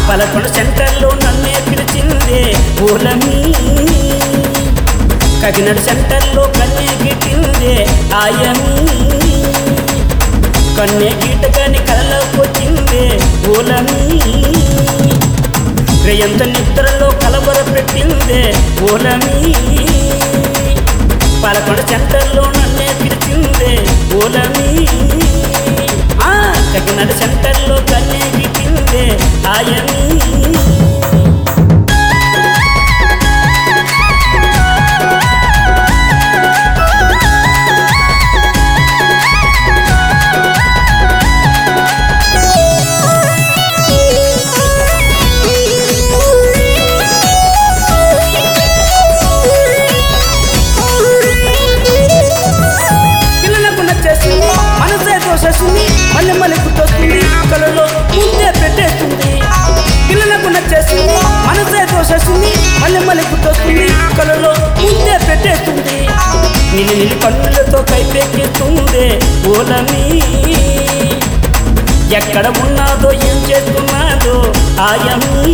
పలకొండ సెంటర్లో నన్నే పిలిచిందే ఓలమి కగినడు సెంటర్లో కన్నే గిట్టిందే ఆయమి కన్నే గీటగాని కలలోకి వచ్చిందే ఓలమి రేయంత నిద్రలో కలవర పెట్టిందే ఓలమి పలకొండ సెంటర్లో నన్నే పిలిచిందే ఓలమి ఆ కగినడు సెంటర్లో కన్నే గిట్టిందే ఆయమి పిల్లలకు నచ్చేసింది మనసే దోషేసింది మళ్ళీ మళ్ళీ గుర్తొస్తుంది కలలో ముందే పెట్టేస్తుంది పిల్లలకు నచ్చేసింది మనసే దోషేసింది మళ్ళీ మళ్ళీ గుర్తొస్తుంది కలలో ముందే పెట్టేస్తుంది నిన్ను నిన్ను కన్నులతో కైపెక్కిస్తుంది ఓలమి ఎక్కడ ఉన్నాదో ఏం చేస్తున్నాదో ఆయమి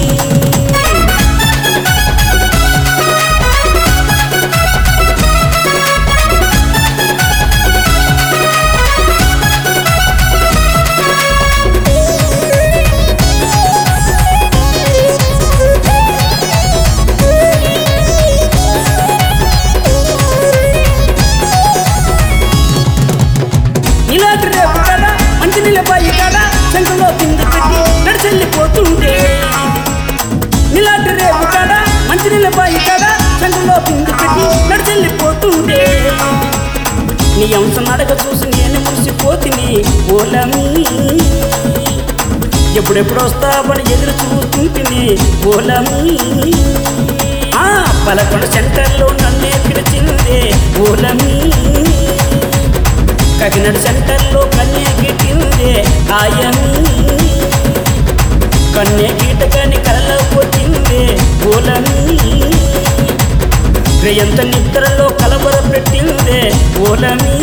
ఇలాంటి రేపు కదా మంచి నిలబాయి కదా శంఖంలో కింద పెట్టి నడిచెళ్ళిపోతుంటే ఇలాంటి రేపు కదా మంచి నిలబాయి కదా శంఖంలో కింద పెట్టి నడిచెళ్ళిపోతుంటే నీ అంశం అడగ చూసి నేను మురిసిపోతిని ఓలమి ఎప్పుడెప్పుడు వస్తావని ఎదురు చూస్తుంటిని ఓలమి ఆ పలకొండ సెంటర్లో నన్నే పిలిచిందే ఓలమి కగినడు సెంటర్లో కన్నే గిట్టిందే ఆయమి కన్నే గీటగాని కలలో వచ్చిందే ఓలమి రేయంత నిద్రలో కలవర పెట్టిందే ఓలమి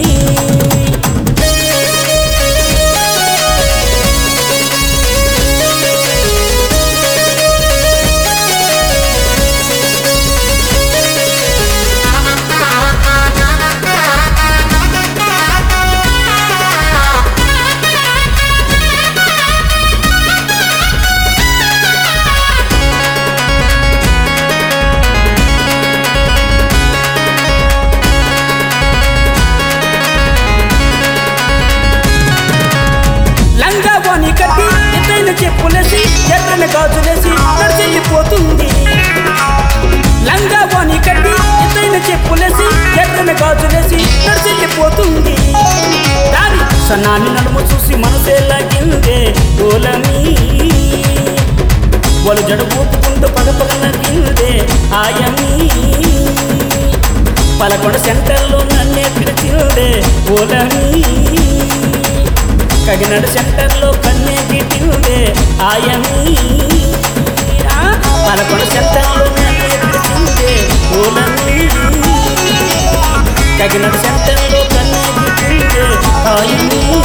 లంగా వాణి కట్టి ఎత్తైన చెప్పులేసి ఎర్రని గాజులేసి నడిచెళ్ళిపోతుంది లంగా వాణి కట్టి ఎత్తైన చెప్పులేసి ఎర్రని గాజులేసి నడిచెళ్ళిపోతుంది దాని సన్నాని నడుము చూసి మనసే లాగిందే ఓలమి వాళ్ళు జడ ఊపుకుంటూ పగ పగ నవ్విందే ఆయమి పలకొండ సెంటర్లో నన్నే పిలిచిందే ఓలమి కగినడు సెంటర్లో కన్నే గిట్టిందే ఆయమి ఆ, పలకొండ సెంటర్లో నన్నే పిలిచిందే ఓలమి కగినడు సెంటర్లో కన్నే గిట్టిందే ఆయమి